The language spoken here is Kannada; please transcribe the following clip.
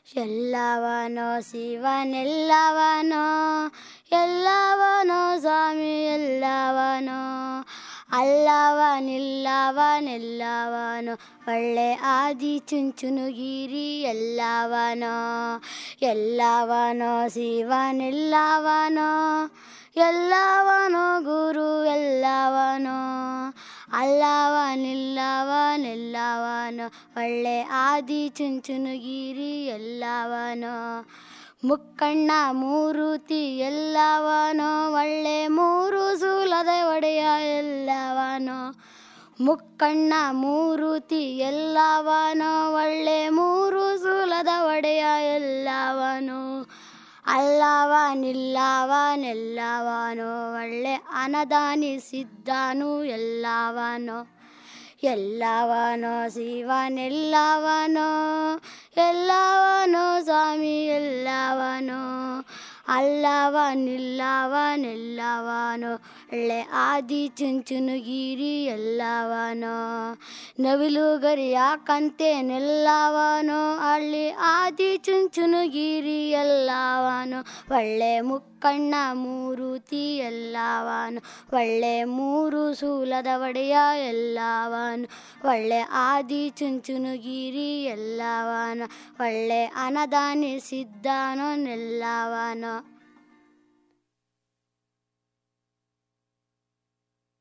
ಎಲ್ಲವನೋ ಶಿವನೆಲ್ಲವನೋ ಎಲ್ಲವನೋ ಸ್ವಾಮಿ ಎಲ್ಲವನೋ ಅಲ್ಲವನಿಲ್ಲವನೆಲ್ಲವನೋ ಒಳ್ಳೆ ಆದಿ ಚುಂಚುನುಗಿರಿ ಎಲ್ಲವನೋ ಎಲ್ಲವನೋ ಶಿವನೆಲ್ಲವನೋ ಎಲ್ಲವನೋ ಗುರು ಎಲ್ಲವನೋ ಅಲ್ಲವನಿಲ್ಲವನೆಲ್ಲವನೋ ಒಳ್ಳೆ ಆದಿ ಚುಂಚುನುಗಿರಿ ಎಲ್ಲವನೋ ಮುಕ್ಕಣ್ಣ ಮೂರುತಿ ಎಲ್ಲವನೋ ಒಳ್ಳೆ ಮೂರು ಸೂಲದ ಒಡೆಯ ಎಲ್ಲವನೋ ಮುಕ್ಕಣ್ಣ ಮೂರುತಿ ಎಲ್ಲವನೋ ಒಳ್ಳೆ ಮೂರು ಸೂಲದ ಒಡೆಯ ಎಲ್ಲವನೋ ಅಲ್ಲವನಿಲ್ಲವನೆಲ್ಲವನೋ ಒಳ್ಳೆ ಅನದಾನಿ ಸಿದ್ಧನು ಎಲ್ಲವನೋ ಎಲ್ಲವನೋ ಶಿವನೆಲ್ಲವನೋ ಎಲ್ಲವನೋ ಸ್ವಾಮಿ ಎಲ್ಲವನೋ ಅಲ್ಲವನಿಲ್ಲವನೆಲ್ಲವನೋ ಒಳ್ಳೆ ಆದಿ ಚುಂಚುನುಗಿರಿ ಎಲ್ಲವನೋ ನವಿಲು ಗರಿಯಾಕಂತೆ ನೆಲ್ಲವನೋ ಅಲ್ಲಿ ಆದಿ ಚುಂಚುನುಗಿರಿ ಎಲ್ಲವನೋ ಒಳ್ಳೆ ಮುಕ್ಕಣ್ಣ ಮೂರುತಿ ಎಲ್ಲವನು ಒಳ್ಳೆ ಮೂರು ಸೂಲದ ಒಡೆಯ ಎಲ್ಲವನು ಒಳ್ಳೆ ಆದಿ ಚುಂಚುನುಗಿರಿ ಎಲ್ಲವನು ಒಳ್ಳೆ ಅನದಾನಿ ಸಿದ್ಧನೋ ನೆಲ್ಲವನೋ